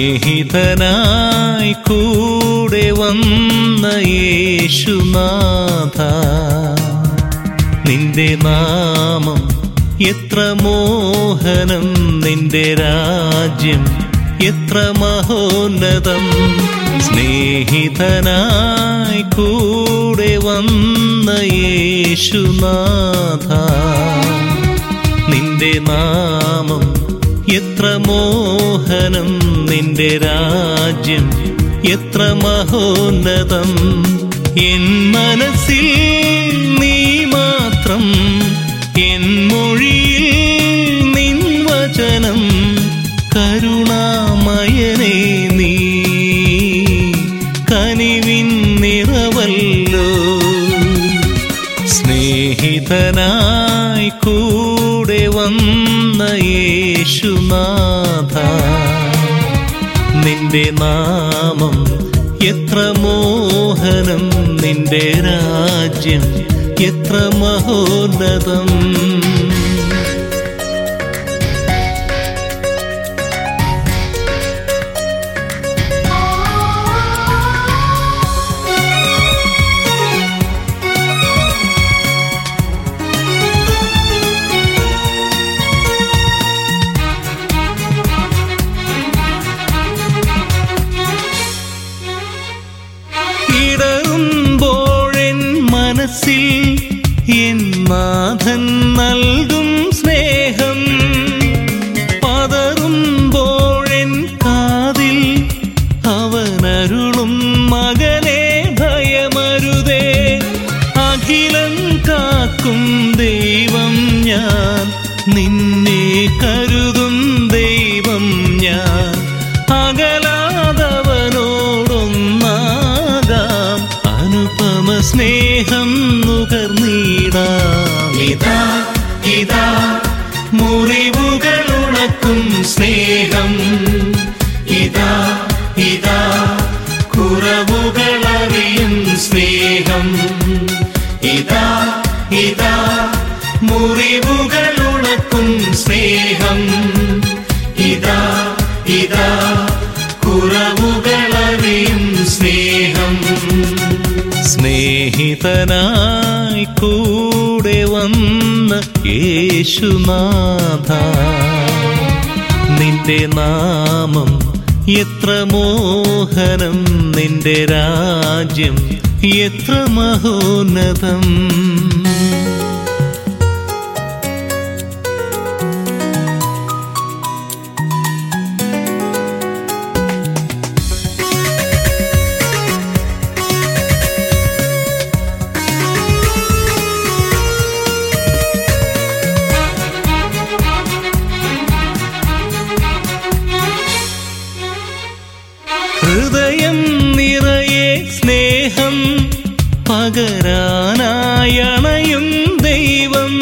സ്നേഹിതനായി കൂടെ വന്ന യേശുനാഥ നിന്റെ നാമം എത്ര മോഹനം നിന്റെ രാജ്യം എത്ര മഹോന്നതം സ്നേഹിതനായി കൂടെ വന്ന യേശുനാഥ നിന്റെ നാമം എത്ര മോഹനം നിന്റെ രാജ്യം എത്ര മഹോന്നതം എൻ മനസ്സിൽ നീ മാത്രം എൻ മൊഴിയിൽ നിൻ വചനം കരുണാമയനേ നീ കനിവിൻ നിറവല്ലോ സ്നേഹിതനായി കൂടെ വന്ന യേശുനാഥ നിന്റെ നാമം എത്ര മോഹനം നിന്റെ രാജ്യം എത്ര മഹോന്നതം ഇടറുമ്പോഴെൻ മനസ്സിൽ എൻ നാഥൻ നൽകും സ്നേഹം പതറുമ്പോഴെൻ കാതിൽ അവനരുളും മകനെ ഭയമരുതേ അഖിലം കാക്കും ദൈവം ഞാൻ നിന്നെ കരുതും ദൈവം ഞാൻ അകലാതവനോടൊന്നാകാം അനുപമ സ്നേഹം നുകർന്നീടാം ഇതാ ഇതാ മുറിവുകൾ ഉണക്കും സ്നേഹം ഇതാ ഇതാ കുറവുകൾ അറിയും സ്നേഹം ഇതാ ഇതാ മുറിവുകൾ ഉണക്കും സ്നേഹം ഇതാ ഇതാ കുറവുകൾ അറിയും സ്നേഹം സ്നേഹിതനായി കൂടെ വന്ന യേശുനാഥ നിന്റെ നാമം എത്ര മോഹനം നിന്റെ രാജ്യം എത്ര മഹോന്നതം ഹൃദയം നിറയെ സ്നേഹം പകരാനായണയും ദൈവം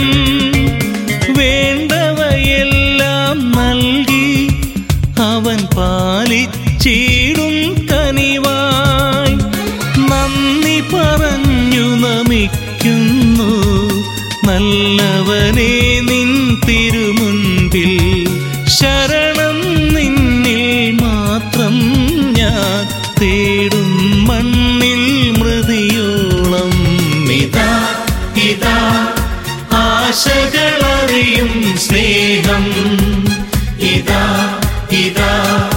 വേണ്ടവയെല്ലാം നൽകി അവൻ പാലിച്ചിടും കനിവായി നന്ദി പറഞ്ഞു നമിക്കുന്നു നല്ലവനെ നിൻ തിരുമുൻപിൽ ശരണം നിന്നിൽ മാത്രം ഞാൻ തേടും മണ്ണിൽ മൃതിയോളം ഇതാ ഇതാ ആശകളറിയും സ്നേഹം ഇതാ ഇതാ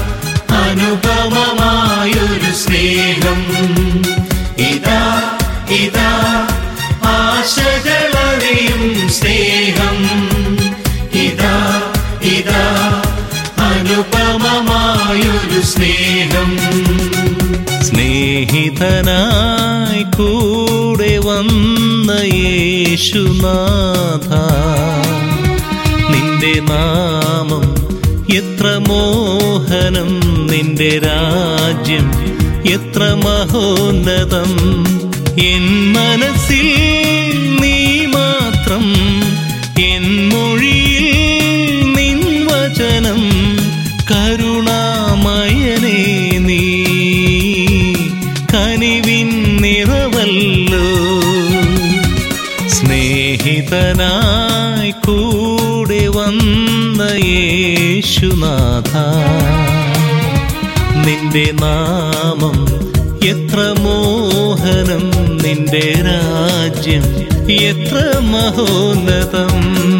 അനുപമമായൊരു സ്നേഹം ഇതാ ഇതാ ആശകളറിയും സ്നേഹം ഇതാ ഇതാ അനുപമമായൊരു സ്നേഹം സ്നേഹിതനായി കൂടെ വന്ന യേശുനാഥ നിന്റെ നാമം എത്ര മോഹനം നിന്റെ രാജ്യം എത്ര മഹോന്നതം എൻ മനസ്സിൽ നീ മാത്രം എൻ മൊഴിയിൽ നിൻ വചനം കരുണാമയനേ നീ കനിവിൻ നിറവല്ലോ സ്നേഹിതനായി കൂടെ വന്ന യേശുനാഥ നിന്റെ നാമം എത്ര മോഹനം നിന്റെ രാജ്യം എത്ര മഹോന്നതം